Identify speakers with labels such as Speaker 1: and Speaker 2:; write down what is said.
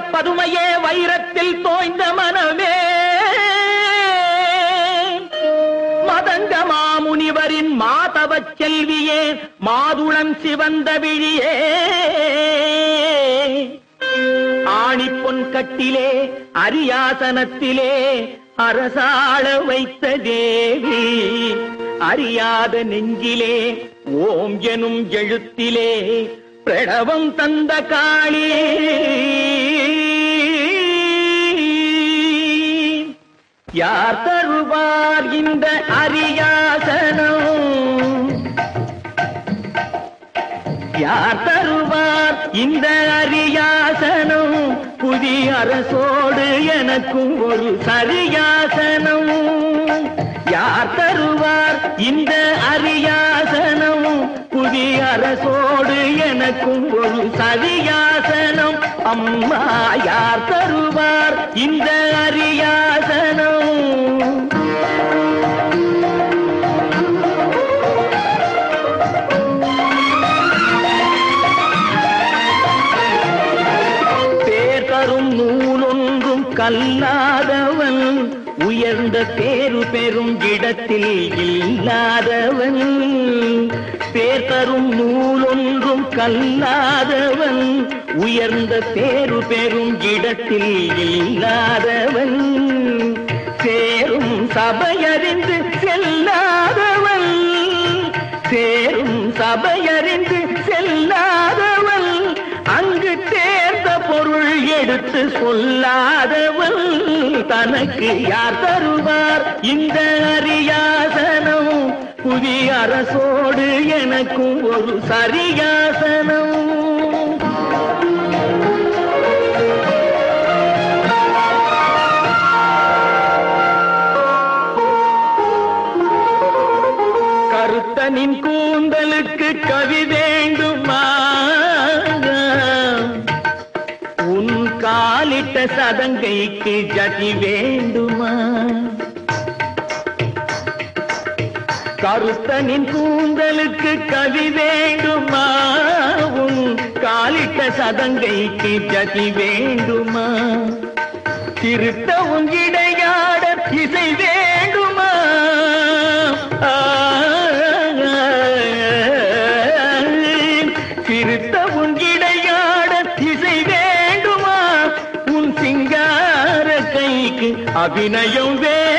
Speaker 1: பதுமையே வைரத்தில் தோய்ந்த மனமே மதங்க மாமுனிவரின் மாதவச் செல்வியே மாதுளம் சிவந்த விழியே ஆணிப்பொன் கட்டிலே அரியாசனத்திலே அரசாள வைத்த தேவி அறியாத நெஞ்சிலே ஓம் எனும் எழுத்திலே பிரணவம் தந்த காளி யார் தருவார் இந்த அரியாசனம் யார் தருவார் இந்த அரியாசனம் புதிய அரசோடு எனக்கும் ஒரு சரியாசனம் யார் தருவார் இந்த அரியாசனம் புதிய அரசோடு எனக்கும் ஒரு சரியாசனம் அம்மா யார் தருவார் இந்த அரியாசனம் பேர் தரும் நூலொன்றும் கல்லாதவன் உயர்ந்த பேரு பெறும் இடத்தில் இல்லாதவன் பேர் தரும் நூலொன்றும் கல்லாதவன் உயர்ந்த பேரு பெறும் இடத்தில் இல்லாதவன் சேரும் சபையறிந்து செல்லாதவன் சேரும் சபையறிந்து செல்லாதவன் அங்கு தேர்ந்த பொருள் எடுத்து சொல்லாதவன் தனக்கு யார் தருவார் இந்த அரியாசனம் புதிய அரசோடு எனக்கும் ஒரு சரியாசனம் கருத்தனின் கூந்தலுக்கு கவி வேண்டுமா உன் காலிட்ட சதங்கைக்கு ஜதி வேண்டுமா கருத்தனின் கூந்தலுக்கு கவி வேண்டுமா உன் காலிட்ட சதங்கைக்கு ஜதி வேண்டுமா திருத்த உன் இடையாட இசை வேண்டுமா ஆ, திருத்த உன் இடையாட இசை வேண்டுமா உன் சிங்கார கைக்கு அபிநயம் வே